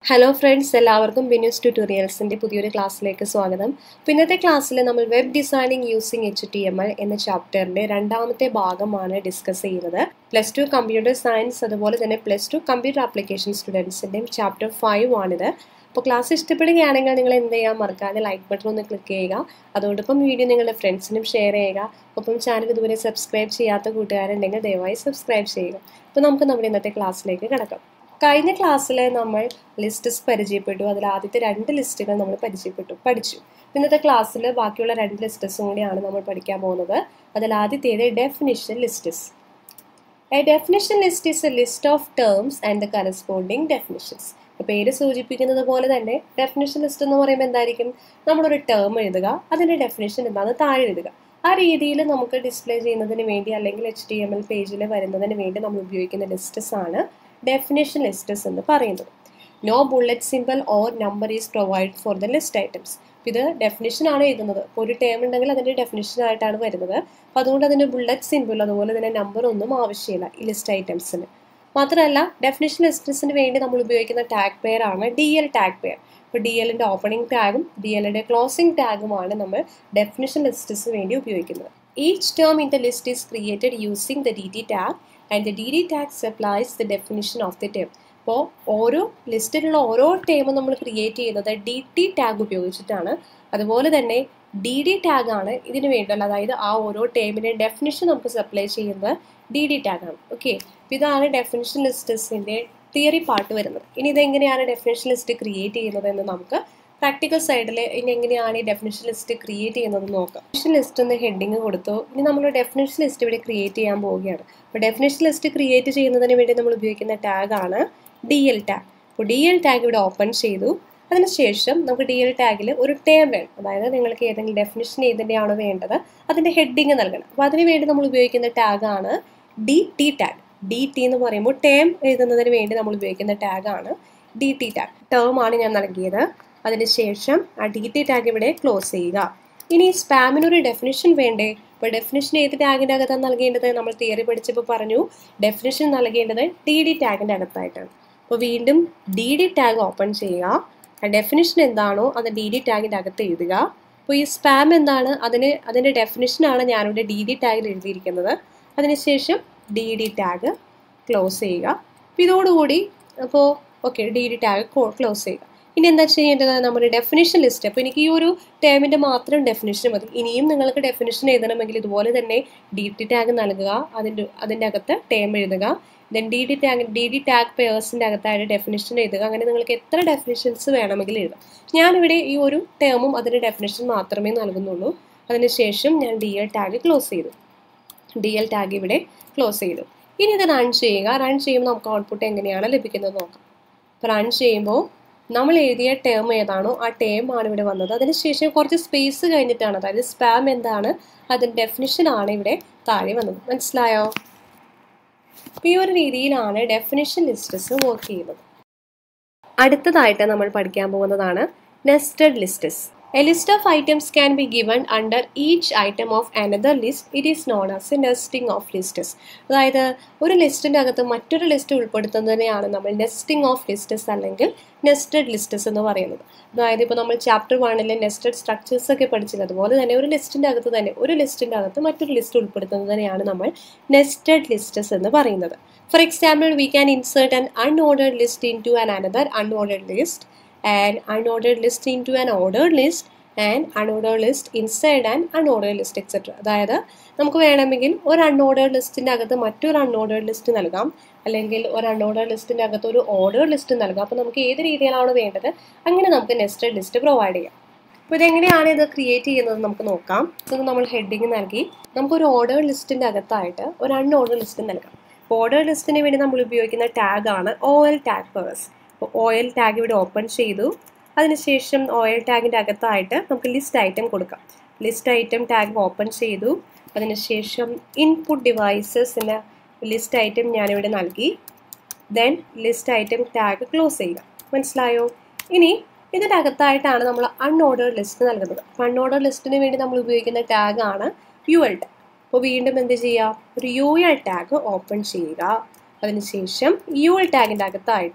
Hello friends എല്ലാവർക്കും ബിന്യൂസ് ട്യൂട്ടോറിയൽസിൻ്റെ പുതിയൊരു ക്ലാസ്സിലേക്ക് സ്വാഗതം ഇന്നത്തെ ക്ലാസ്സിൽ നമ്മൾ web designing using H T M L എന്ന ചാപ്റ്ററിൻ്റെ രണ്ടാമത്തെ ഭാഗമാണ് ഡിസ്കസ് ചെയ്യുന്നത് പ്ലസ് ടു കമ്പ്യൂട്ടർ സയൻസ് അതുപോലെ തന്നെ പ്ലസ് ടു കമ്പ്യൂട്ടർ ആപ്ലിക്കേഷൻ സ്റ്റുഡൻസിൻ്റെയും ചാപ്റ്റർ ഫൈവ് ആണിത് അപ്പോൾ ക്ലാസ് ഇഷ്ടപ്പെടുകയാണെങ്കിൽ നിങ്ങൾ എന്ത് ചെയ്യാൻ മറക്കാതെ ലൈക്ക് ബട്ടൺ ഒന്ന് ക്ലിക്ക് ചെയ്യുക അതോടൊപ്പം വീഡിയോ നിങ്ങളുടെ ഫ്രണ്ട്സിനും ഷെയർ ചെയ്യുക ഒപ്പം ചാനൽ ഇതുവരെ സബ്സ്ക്രൈബ് ചെയ്യാത്ത കൂട്ടുകാരുണ്ടെങ്കിൽ ദയവായി സബ്സ്ക്രൈബ് ചെയ്യുക അപ്പോൾ നമുക്ക് നമ്മുടെ ഇന്നത്തെ ക്ലാസ്സിലേക്ക് കിടക്കാം കഴിഞ്ഞ ക്ലാസ്സിൽ നമ്മൾ ലിസ്റ്റസ് പരിചയപ്പെട്ടു അതിൽ ആദ്യത്തെ രണ്ട് ലിസ്റ്റുകൾ നമ്മൾ പരിചയപ്പെട്ടു പഠിച്ചു ഇന്നത്തെ ക്ലാസ്സിൽ ബാക്കിയുള്ള രണ്ട് ലിസ്റ്റസും കൂടിയാണ് നമ്മൾ പഠിക്കാൻ പോകുന്നത് അതിൽ ആദ്യത്തേത് definition lists a definition list is a list of terms and the corresponding definitions പേര് സൂചിപ്പിക്കുന്നത് പോലെ തന്നെ ഡെഫിനിഷൻ ലിസ്റ്റ് എന്ന് പറയുമ്പോൾ എന്തായിരിക്കും നമ്മളൊരു ടേം എഴുതുക അതിൻ്റെ ഡെഫിനിഷൻ എന്താണെന്ന് താഴെ എഴുതുക ആ രീതിയിൽ നമുക്ക് ഡിസ്പ്ലേ ചെയ്യുന്നതിന് വേണ്ടി അല്ലെങ്കിൽ എച്ച് ടി എം എൽ പേജിൽ വരുന്നതിന് വേണ്ടി നമ്മൾ ഉപയോഗിക്കുന്ന ലിസ്റ്റസ് ആണ് ഡെഫിനേഷൻ ലിസ്റ്റസ് എന്ന് പറയുന്നത് no bullet symbol or number is provide for the list items ഇത് ഡെഫിനിഷൻ ആണ് എഴുതുന്നത് ഇപ്പോൾ ഒരു ടേം ഉണ്ടെങ്കിൽ അതിൻ്റെ ഡെഫിനിഷൻ ആയിട്ടാണ് വരുന്നത് അപ്പോൾ അതുകൊണ്ട് അതിൻ്റെ ബുള്ളറ്റ് സിമ്പിൾ അതുപോലെ തന്നെ നമ്പർ ഒന്നും ആവശ്യമില്ല ഈ ലിസ്റ്റ് ഐറ്റംസിന് മാത്രമല്ല ഡെഫിനിഷൻ ലിസ്റ്റസിന് വേണ്ടി നമ്മൾ ഉപയോഗിക്കുന്ന ടാഗ് പെയർ ആണ് ഡി എൽ ടാഗ് പെയർ ഇപ്പോൾ ഡി എല്ലിൻ്റെ ഓപ്പണിംഗ് ടാഗും ഡി എല്ലിൻ്റെ ക്ലോസിംഗ് ടാഗുമാണ് നമ്മൾ ഡെഫിനിഷൻ ലിസ്റ്റസിന് വേണ്ടി ഉപയോഗിക്കുന്നത് each term in the list is created using the D T tag and the D D tag supplies the definition of the term അപ്പോൾ ഓരോ ലിസ്റ്റിലുള്ള ഓരോ ടേമും നമ്മൾ ക്രിയേറ്റ് ചെയ്യുന്നത് ഡി ടി ടാഗ് ഉപയോഗിച്ചിട്ടാണ് അതുപോലെ തന്നെ ഡി ഡി ടാഗ് ആണ് ഇതിന് വേണ്ടിയുള്ള അതായത് ആ ഓരോ ടേമിൻ്റെ ഡെഫിനിഷൻ നമുക്ക് സപ്ലൈ ചെയ്യുന്നത് ഡി ഡി ടാഗ് ആണ് ഓക്കെ ഇതാണ് ഡെഫിനിഷൻ ലിസ്റ്റസിൻ്റെ തിയറി പാർട്ട് വരുന്നത് ഇനി ഇതെങ്ങനെയാണ് ഡെഫിനിഷൻ ലിസ്റ്റ് ക്രിയേറ്റ് ചെയ്യുന്നത് എന്ന് നമുക്ക് പ്രാക്ടിക്കൽ സൈഡിൽ ഇനി എങ്ങനെയാണ് ഈ ഡെഫിനിഷൻ ലിസ്റ്റ് ക്രിയേറ്റ് ചെയ്യുന്നത് നോക്കാം ഡെഫിനിഷൻ ലിസ്റ്റ് എന്ന് ഹെഡിങ് കൊടുത്തു ഇനി നമ്മൾ ഡെഫിനിഷൻ ലിസ്റ്റ് ഇവിടെ ക്രിയേറ്റ് ചെയ്യാൻ പോവുകയാണ് അപ്പോൾ ഡെഫിനിഷൻ ലിസ്റ്റ് ക്രിയേറ്റ് ചെയ്യുന്നതിന് വേണ്ടി നമ്മൾ ഉപയോഗിക്കുന്ന ടാഗാണ് ഡി എൽ ടാഗ് അപ്പോൾ ഡി എൽ ടാഗ് ഇവിടെ ഓപ്പൺ ചെയ്തു അതിനുശേഷം നമുക്ക് ഡി എൽ ടാഗിൽ ഒരു ടേം വേണം അതായത് നിങ്ങൾക്ക് ഏതെങ്കിലും ഡെഫിനിഷൻ ഏതിൻ്റെയാണോ വേണ്ടത് അതിൻ്റെ ഹെഡിങ് നൽകണം അപ്പോൾ അതിന് വേണ്ടി നമ്മൾ ഉപയോഗിക്കുന്ന ടാഗാണ് D T tag D T എന്ന് പറയുമ്പോൾ ടേം എഴുതുന്നതിന് വേണ്ടി നമ്മൾ ഉപയോഗിക്കുന്ന ടാഗാണ് ഡി ടി ടാഗ് ടേം ആണ് ഞാൻ നൽകിയത് അതിനുശേഷം ആ ഡി ടി ടാഗ് ഇവിടെ ക്ലോസ് ചെയ്യുക ഇനി സ്പാമിനൊരു ഡെഫിനിഷൻ വേണ്ടേ ഇപ്പോൾ ഡെഫിനിഷൻ ഏത് ടാഗിൻ്റെ അകത്താണ് നൽകേണ്ടത് നമ്മൾ തിയറി പഠിച്ചപ്പോൾ പറഞ്ഞു ഡെഫിനിഷൻ നൽകേണ്ടത് ഡി ഡി ടാഗിൻ്റെ അകത്തായിട്ടാണ് അപ്പോൾ വീണ്ടും ഡി ഡി ടാഗ് ഓപ്പൺ ചെയ്യുക ആ ഡെഫിനിഷൻ എന്താണോ അത് ഡി ഡി ടാഗിൻ്റെ അകത്ത് എഴുതുക അപ്പോൾ ഈ സ്പാം എന്താണ് അതിന് അതിൻ്റെ ഡെഫിനിഷനാണ് ഞാനിവിടെ ഡി ഡി ടാഗിൽ എഴുതിയിരിക്കുന്നത് അതിനുശേഷം ഡി ഡി ടാഗ് ക്ലോസ് ചെയ്യുക അപ്പോൾ ഇതോടുകൂടി അപ്പോൾ okay D D tag close ചെയ്യുക ഇനി എന്താ ചെയ്യേണ്ടത് നമ്മുടെ ഡെഫിനിഷൻ ലിസ്റ്റ് അപ്പോൾ എനിക്ക് ഈ ഒരു ടേമിൻ്റെ മാത്രം ഡെഫിനിഷൻ മതി ഇനിയും നിങ്ങൾക്ക് ഡെഫിനിഷൻ എഴുതണമെങ്കിൽ ഇതുപോലെ തന്നെ ഡി ടി ടാഗ് നൽകുക അതിൻ്റെ അതിൻ്റെ അകത്ത് ടേം എഴുതുക then D D tag D D tag പെയേഴ്സിൻ്റെ അകത്തായിട്ട് ഡെഫിനിഷൻ എഴുതുക അങ്ങനെ നിങ്ങൾക്ക് എത്ര ഡെഫിനിഷൻസ് വേണമെങ്കിൽ എഴുതാം ഞാനിവിടെ ഈ ഒരു ടേമും അതിൻ്റെ ഡെഫിനിഷൻ മാത്രമേ നൽകുന്നുള്ളൂ അതിനുശേഷം ഞാൻ ഡി എൽ ടാഗ് ക്ലോസ് ചെയ്തു ഡി എൽ ടാഗ് ഇവിടെ ക്ലോസ് ചെയ്തു ഇനി ഇത് റൺ ചെയ്യുക റൺ ചെയ്യുമ്പോൾ നമുക്ക് ഔട്ട്പുട്ട് എങ്ങനെയാണ് ലഭിക്കുന്നത് നോക്കാം അപ്പോൾ റൺ ചെയ്യുമ്പോൾ നമ്മൾ എഴുതിയ ടേം ഏതാണോ ആ ടേം ആണ് ഇവിടെ വന്നത് അതിനുശേഷം കുറച്ച് സ്പേസ് കഴിഞ്ഞിട്ടാണ് അതായത് സ്പാം എന്താണ് അതിൻ്റെ ഡെഫിനിഷൻ ആണ് ഇവിടെ താഴെ വന്നത് മനസ്സിലായോ അപ്പോൾ ഈ ഒരു രീതിയിലാണ് ഡെഫിനിഷൻ ലിസ്റ്റസ് വർക്ക് ചെയ്യുന്നത് അടുത്തതായിട്ട് നമ്മൾ പഠിക്കാൻ പോകുന്നതാണ് nested lists A list of items can be given under each item of another list. It is known as a nesting of lists. അതായത് ഒരു ലിസ്റ്റിൻ്റെ അകത്ത് മറ്റൊരു ലിസ്റ്റ് ഉൾപ്പെടുത്തുന്നതിനെയാണ് നമ്മൾ നെസ്റ്റിംഗ് ഓഫ് ലിസ്റ്റസ് അല്ലെങ്കിൽ നെസ്റ്റഡ് ലിസ്റ്റസ് എന്ന് പറയുന്നത് അതായത് ഇപ്പോൾ നമ്മൾ ചാപ്റ്റർ വണ്ണിലെ നെസ്റ്റഡ് സ്ട്രക്ചേഴ്സ് ഒക്കെ പഠിച്ചത് അതുപോലെ തന്നെ ഒരു ലിസ്റ്റിൻ്റെ അകത്ത് തന്നെ ഒരു ലിസ്റ്റിൻ്റെ അകത്ത് മറ്റൊരു ലിസ്റ്റ് ഉൾപ്പെടുത്തുന്നതിനെയാണ് നമ്മൾ നെസ്റ്റഡ് ലിസ്റ്റസ് എന്ന് പറയുന്നത് for example we can insert an unordered list into an another unordered list an unordered list into an ordered list and unordered list inside and unordered list etcetera അതായത് നമുക്ക് വേണമെങ്കിൽ ഒരു unordered ലിസ്റ്റിൻ്റെ അകത്ത് മറ്റൊരു unordered list നൽകാം അല്ലെങ്കിൽ ഒരു unordered ലിസ്റ്റിൻ്റെ അകത്ത് ഒരു ഓർഡേഡ് ലിസ്റ്റ് നൽകാം അപ്പോൾ നമുക്ക് ഏത് രീതിയിലാണോ വേണ്ടത് അങ്ങനെ നമുക്ക് നെസ്റ്റഡ് ലിസ്റ്റ് പ്രൊവൈഡ് ചെയ്യാം അപ്പോൾ ഇതെങ്ങനെയാണ് ഇത് ക്രിയേറ്റ് ചെയ്യുന്നത് നമുക്ക് നോക്കാം ഇത് നമ്മൾ ഹെഡിങ് നൽകി നമുക്കൊരു ഓർഡേഡ് ലിസ്റ്റിൻ്റെ അകത്തായിട്ട് ഒരു അൺഓർഡേഡ് ലിസ്റ്റ് നൽകാം ഓർഡേഡ് ലിസ്റ്റിന് വേണ്ടി നമ്മൾ ഉപയോഗിക്കുന്ന ടാഗാണ് ഒ എൽ ടാഗ് പേഴ്സ് അപ്പോൾ ഓയിൽ ടാഗ് ഇവിടെ ഓപ്പൺ ചെയ്തു അതിനുശേഷം ഓയിൽ ടാഗിൻ്റെ അകത്തായിട്ട് നമുക്ക് ലിസ്റ്റ് ഐറ്റം കൊടുക്കാം ലിസ്റ്റ് ഐറ്റം ടാഗ് ഓപ്പൺ ചെയ്തു അതിനുശേഷം ഇൻപുട്ട് ഡിവൈസസിൻ്റെ ലിസ്റ്റ് ഐറ്റം ഞാനിവിടെ നൽകി then list item tag close ചെയ്യുക മനസ്സിലായോ ഇനി ഇതിൻ്റെ അകത്തായിട്ടാണ് നമ്മൾ അൺഓർഡേഡ് ലിസ്റ്റ് നൽകുന്നത് അൺഓർഡേഡ് ലിസ്റ്റിന് വേണ്ടി നമ്മൾ ഉപയോഗിക്കുന്ന ടാഗാണ് യു എൽ ടാഗ് അപ്പോൾ വീണ്ടും എന്ത് ചെയ്യുക ഒരു യു എൽ ടാഗ് ഓപ്പൺ ചെയ്യുക അതിനുശേഷം യു എൽ ടാഗിൻ്റെ അകത്തായിട്ട്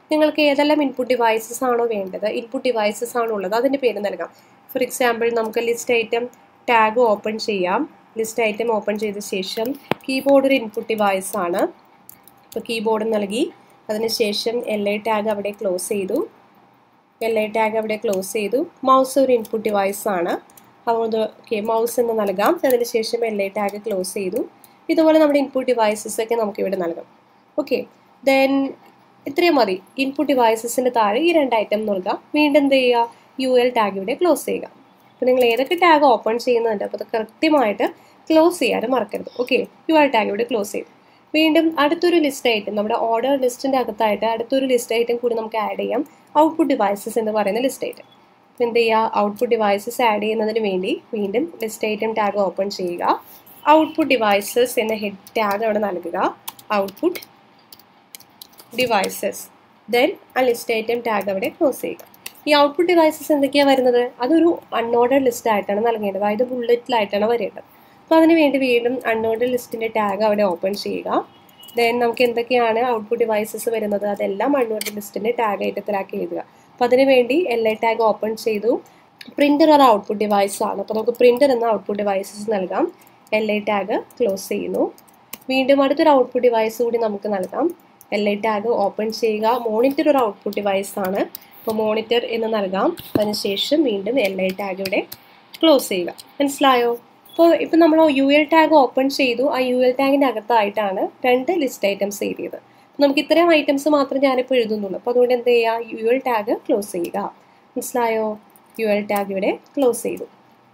നിങ്ങൾക്ക് ഏതെല്ലാം ഇൻപുട്ട് ഡിവൈസസ് ആണോ വേണ്ടത് ഇൻപുട്ട് ഡിവൈസസ് ആണോ ഉള്ളത് അതിൻ്റെ പേര് നൽകാം ഫോർ എക്സാമ്പിൾ നമുക്ക് ലിസ്റ്റ് ഐറ്റം ടാഗ് ഓപ്പൺ ചെയ്യാം ലിസ്റ്റ് ഐറ്റം ഓപ്പൺ ചെയ്ത ശേഷം കീബോർഡ് ഒരു ഇൻപുട്ട് ഡിവൈസ് ആണ് ഇപ്പോൾ കീബോർഡ് നൽകി അതിനുശേഷം എൽ ഐ ടാഗ് അവിടെ ക്ലോസ് ചെയ്തു എൽ ഐ ടാഗ് അവിടെ ക്ലോസ് ചെയ്തു മൗസ് ഒരു ഇൻപുട്ട് ഡിവൈസ് ആണ് അതുകൊണ്ട് ഓക്കെ മൗസ് എന്ന് നൽകാം അതിനുശേഷം എൽ ഐ ടാഗ് ക്ലോസ് ചെയ്തു ഇതുപോലെ നമ്മുടെ ഇൻപുട്ട് ഡിവൈസസ് ഒക്കെ നമുക്ക് ഇവിടെ നൽകാം ഓക്കെ ദെൻ ഇത്രയും മതി ഇൻപുട്ട് ഡിവൈസസിൻ്റെ താഴെ ഈ രണ്ട് ഐറ്റം നൽകാം വീണ്ടും എന്ത് ചെയ്യുക യു എൽ ടാഗ് ഇവിടെ ക്ലോസ് ചെയ്യുക അപ്പോൾ നിങ്ങൾ ഏതൊക്കെ ടാഗ് ഓപ്പൺ ചെയ്യുന്നുണ്ട് അപ്പോൾ അത് കൃത്യമായിട്ട് ക്ലോസ് ചെയ്യാനും മറക്കരുത് ഓക്കെ യു എൽ ടാഗ് ഇവിടെ ക്ലോസ് ചെയ്തു വീണ്ടും അടുത്തൊരു ലിസ്റ്റ് ഐറ്റം നമ്മുടെ ഓർഡർ ലിസ്റ്റിൻ്റെ അകത്തായിട്ട് അടുത്തൊരു ലിസ്റ്റ് ഐറ്റം കൂടി നമുക്ക് ആഡ് ചെയ്യാം ഔട്ട്പുട്ട് ഡിവൈസസ് എന്ന് പറയുന്ന ലിസ്റ്റ് ഐറ്റം എന്ത് ചെയ്യുക ഔട്ട്പുട്ട് ഡിവൈസസ് ആഡ് ചെയ്യുന്നതിന് വേണ്ടി വീണ്ടും ലിസ്റ്റ് ഐറ്റം ടാഗ് ഓപ്പൺ ചെയ്യുക ഔട്ട്പുട്ട് ഡിവൈസസ് എന്ന ഹെഡ് ടാഗ് അവിടെ നൽകുക ഔട്ട്പുട്ട് ഡിവൈസസ് ദെൻ ആ ലിസ്റ്റ് ഐറ്റം ടാഗ് അവിടെ ക്ലോസ് ചെയ്യുക ഈ ഔട്ട്പുട്ട് ഡിവൈസസ് എന്തൊക്കെയാണ് വരുന്നത് അതൊരു അൺഓർഡർ ലിസ്റ്റ് ആയിട്ടാണ് നൽകേണ്ടത് അതായത് ബുള്ളറ്റിലായിട്ടാണ് വരേണ്ടത് അപ്പോൾ അതിന് വേണ്ടി വീണ്ടും അൺഓർഡർ ലിസ്റ്റിൻ്റെ ടാഗ് അവിടെ ഓപ്പൺ ചെയ്യുക ദെൻ നമുക്ക് എന്തൊക്കെയാണ് ഔട്ട്പുട്ട് ഡിവൈസസ് വരുന്നത് അതെല്ലാം അൺഓർഡർ ലിസ്റ്റിൻ്റെ ടാഗ് ഐറ്റത്തിലാക്കി എഴുതുക അപ്പോൾ അതിന് വേണ്ടി എൽ ഐ ടാഗ് ഓപ്പൺ ചെയ്തു പ്രിൻ്റർ ഒരു ഔട്ട്പുട്ട് ഡിവൈസ് ആണ് അപ്പോൾ നമുക്ക് പ്രിൻ്റർ എന്ന ഔട്ട്പുട്ട് ഡിവൈസസ് നൽകാം എൽ ഐ ടാഗ് ക്ലോസ് ചെയ്യുന്നു വീണ്ടും അടുത്തൊരു ഔട്ട്പുട്ട് ഡിവൈസ് കൂടി നമുക്ക് നൽകാം എൽ ഐ ടാഗ് ഓപ്പൺ ചെയ്യുക മോണിറ്റർ ഒരു ഔട്ട്പുട്ട് ഡിവൈസ് ആണ് അപ്പോൾ മോണിറ്റർ എന്ന് നൽകാം അതിനുശേഷം വീണ്ടും എൽ ഐ ടാഗ് ഇവിടെ ക്ലോസ് ചെയ്യുക മനസ്സിലായോ അപ്പോൾ ഇപ്പം നമ്മൾ യു എൽ ടാഗ് ഓപ്പൺ ചെയ്തു ആ യു എൽ ടാഗിൻ്റെ അകത്തായിട്ടാണ് രണ്ട് ലിസ്റ്റ് ഐറ്റംസ് എഴുതിയത് നമുക്ക് ഇത്രയും ഐറ്റംസ് മാത്രം ഞാനിപ്പോൾ എഴുതുന്നുള്ളൂ അപ്പോൾ അതുകൊണ്ട് എന്ത് ചെയ്യുക യു എൽ ടാഗ് ക്ലോസ് ചെയ്യുക മനസ്സിലായോ യു എൽ ടാഗ് ഇവിടെ ക്ലോസ് ചെയ്തു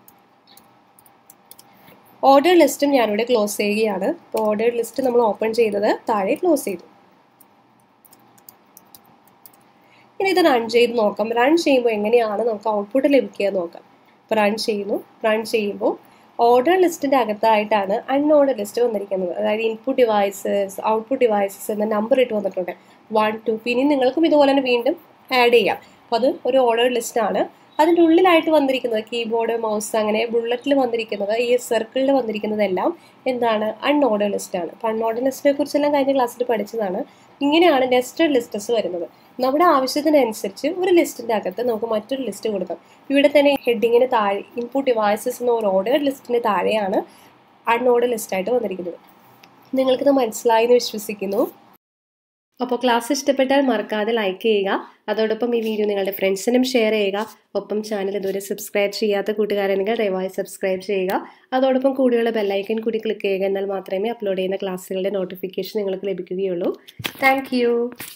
ഓർഡർ ലിസ്റ്റും ഞാനിവിടെ ക്ലോസ് ചെയ്യുകയാണ് അപ്പോൾ ഓർഡർ ലിസ്റ്റ് നമ്മൾ ഓപ്പൺ ചെയ്തത് താഴെ ക്ലോസ് ചെയ്തു ഇനി ഇത് റൺ ചെയ്ത് നോക്കാം റൺ ചെയ്യുമ്പോൾ എങ്ങനെയാണ് നമുക്ക് ഔട്ട്പുട്ട് ലഭിക്കുക എന്ന് നോക്കാം ഇപ്പോൾ റൺ ചെയ്യുന്നു റൺ ചെയ്യുമ്പോൾ ഓർഡർ ലിസ്റ്റിൻ്റെ അകത്തായിട്ടാണ് അൺഓർഡർ ലിസ്റ്റ് വന്നിരിക്കുന്നത് അതായത് ഇൻപുട്ട് ഡിവൈസസ് ഔട്ട്പുട്ട് ഡിവൈസസ് എന്ന നമ്പർ ഇട്ട് വന്നിട്ടുണ്ട് വൺ ടു ഇനി നിങ്ങൾക്കും ഇതുപോലെ തന്നെ വീണ്ടും ആഡ് ചെയ്യാം അപ്പോൾ അത് ഒരു ഓർഡർ ലിസ്റ്റാണ് അതിൻ്റെ ഉള്ളിലായിട്ട് വന്നിരിക്കുന്നത് കീബോർഡ് മൗസ് അങ്ങനെ ബുള്ളറ്റിൽ വന്നിരിക്കുന്നത് ഈ സർക്കിളിൽ വന്നിരിക്കുന്നതെല്ലാം എന്താണ് അൺഓർഡർ ലിസ്റ്റാണ് അപ്പോൾ അൺഓർഡർ ലിസ്റ്റിനെ കുറിച്ചെല്ലാം കഴിഞ്ഞ ക്ലാസ്സിൽ പഠിച്ചതാണ് ഇങ്ങനെയാണ് നെസ്റ്റഡ് ലിസ്റ്റസ് വരുന്നത് നമ്മുടെ ആവശ്യത്തിനനുസരിച്ച് ഒരു ലിസ്റ്റിൻ്റെ അകത്ത് നമുക്ക് മറ്റൊരു ലിസ്റ്റ് കൊടുക്കാം ഇവിടെ തന്നെ ഹെഡിങ്ങിന് താഴെ ഇൻപുട്ട് ഡിവൈസസ് എന്ന ഒരു ഓർഡർ ലിസ്റ്റിന് താഴെയാണ് അൺഓർഡർ ലിസ്റ്റായിട്ട് വന്നിരിക്കുന്നത് നിങ്ങൾക്കിത് മനസ്സിലായി എന്ന് വിശ്വസിക്കുന്നു അപ്പോൾ ക്ലാസ് ഇഷ്ടപ്പെട്ടാൽ മറക്കാതെ ലൈക്ക് ചെയ്യുക അതോടൊപ്പം ഈ വീഡിയോ നിങ്ങളുടെ ഫ്രണ്ട്സിനും ഷെയർ ചെയ്യുക ഒപ്പം ചാനൽ ഇതുവരെ സബ്സ്ക്രൈബ് ചെയ്യാത്ത കൂട്ടുകാരാണെങ്കിൽ ദയവായി സബ്സ്ക്രൈബ് ചെയ്യുക അതോടൊപ്പം കൂടിയുള്ള ബെല്ലൈക്കൻ കൂടി ക്ലിക്ക് ചെയ്യുക എന്നാൽ മാത്രമേ അപ്ലോഡ് ചെയ്യുന്ന ക്ലാസ്സുകളുടെ നോട്ടിഫിക്കേഷൻ നിങ്ങൾക്ക് ലഭിക്കുകയുള്ളൂ താങ്ക്